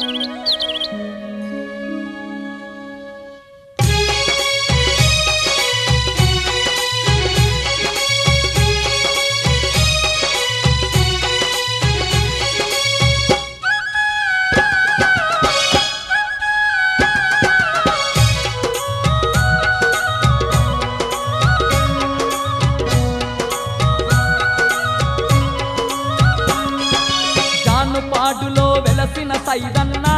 జానుపాడులో వెలసిన సైదన్నా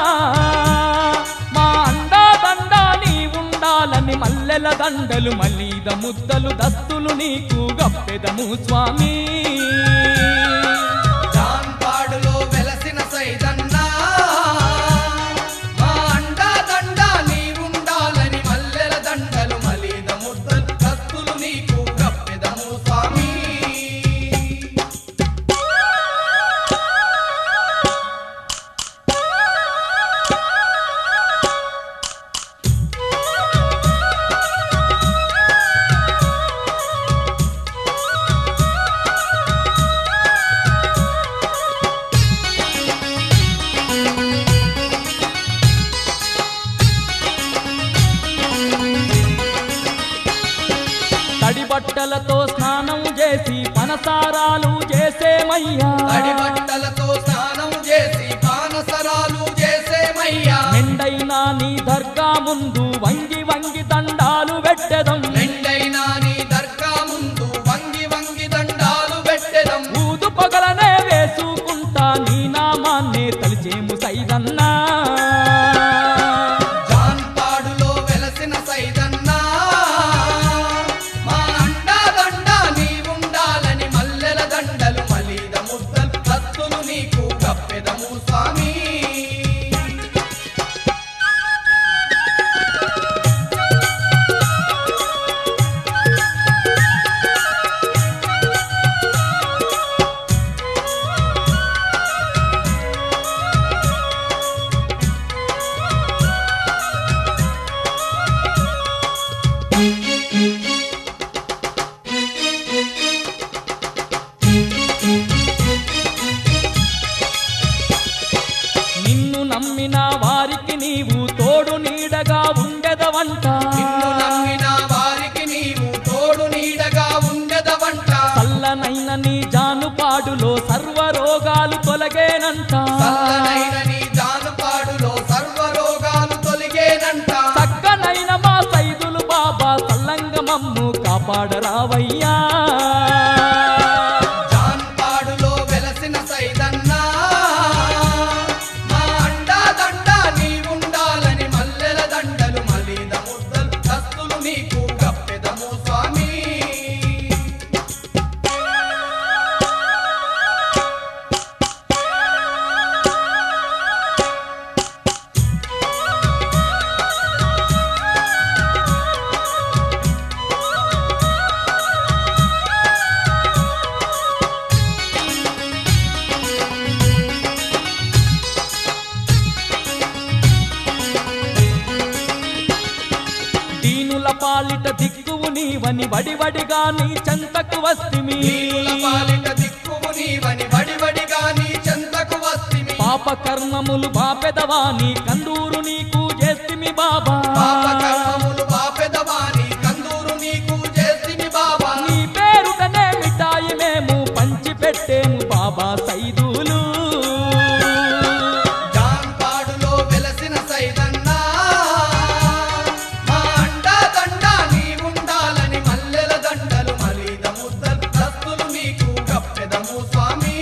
మా అండా దండా నీ ఉండాలని మల్లెల దండలు మలీద ముద్దలు దస్తులు నీకు గప్పెదము స్వామి జాన్పాడులో వెలసిన సైదన్నా మా అండా దండా నీ ఉండాలని మల్లెల దండలు మలీద ముద్దలు కస్తులు నీకు కప్పెదము స్వామి తడి బట్టలతో స్నానం చేసి పనసారాలు చేసేమయ్యా తడి బట్టలతో స్నానం చేసి పానసరాలు చేసేమయ్యా మెండైనా నీ దర్గా ముందు వంగి వంగి దండాలు పెట్టెదం మెండైనా నీ దర్గా ముందు వంగి వంగి దండాలు పెట్టెదం ఊదు పొగలనే వేసుకుంటా నీ నామాన్నే తలిచేము సైదన్నా జాన్పాడులో వెలసిన సైదన్నా మా అండా దండా నీ ఉండాలని మల్లెల దండలు మలీద ముద్దలు కత్తులు నీకు కప్పెదము స్వామి నిన్ను నమ్మిన వారికి నీవు తోడు నీడగా ఉండెదవంట నిన్ను నమ్మిన వారికి నీవు తోడు నీడగా ఉండెదవంట చల్లనైన నీ జానుపాడులో సర్వ రోగాలు తొలగేనంట చల్లనైన నీ జానుపాడులో సర్వరోగాలు తొలిగేనంట చక్కనైన మా సైదులు బాబా సల్లంగమమ్ము కాపాడరావయ్యా జాన్పాడులో వెలసిన సైదన్నా మా అండా దండా నీ ఉండాలని మల్లెల దండలు మలీద ముద్దలు దస్తులు నీకు కప్పెదము స్వామి దీనుల పాలిట దిక్కువు నీవని వడివడిగా నీ చెంతకు వస్తిమి నీవుల పాలిట దిక్కువు నీవని వడివడిగా నీ చెంతకు వస్తిమి పాప కర్మములు బాపెదవాని కందూరు నీకు చేస్తిమి బాబా పాప కర్మములు బాపెదవాని కందూరు నీకు చేస్తిమి బాబా నీ పేరుటనే మిఠాయి మేము పంచి పెట్టేము బాబా సైదులు జాన్పాడులో వెలసిన సైదన్నా మా అండా దండా నీ ఉండాలని మల్లెల దండలు మలీద ముద్దలు దస్తులు నీకు కప్పెదము స్వామి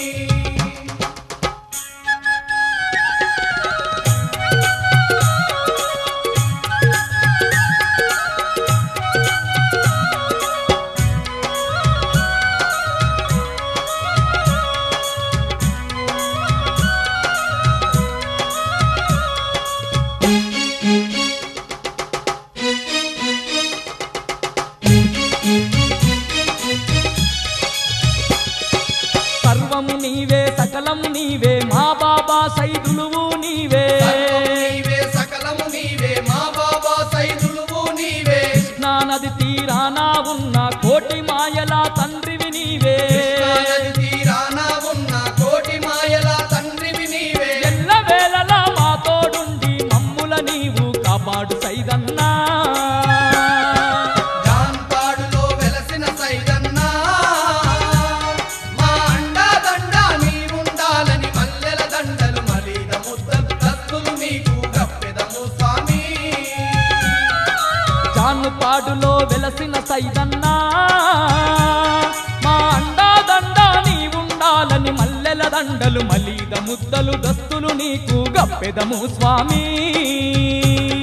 సర్వము నీవే సకలము నీవే మా బాబా సైదులువు నీవే సర్వము నీవే సకలము నీవే మా బాబా సైదులువు నీవే కృష్ణా నది తీరానా ఉన్న కోటి మాయల తండ్రివి నీవే కృష్ణానది తీరాన ఉన్న కోటి మాయల తండ్రివి నీవే ఎల్ల వేళలా వెలసిన సైదన్నా మా అండా దండా నీ ఉండాలని మల్లెల దండలు మలీద ముద్దలు దస్తులు నీకు గప్పెదము స్వామి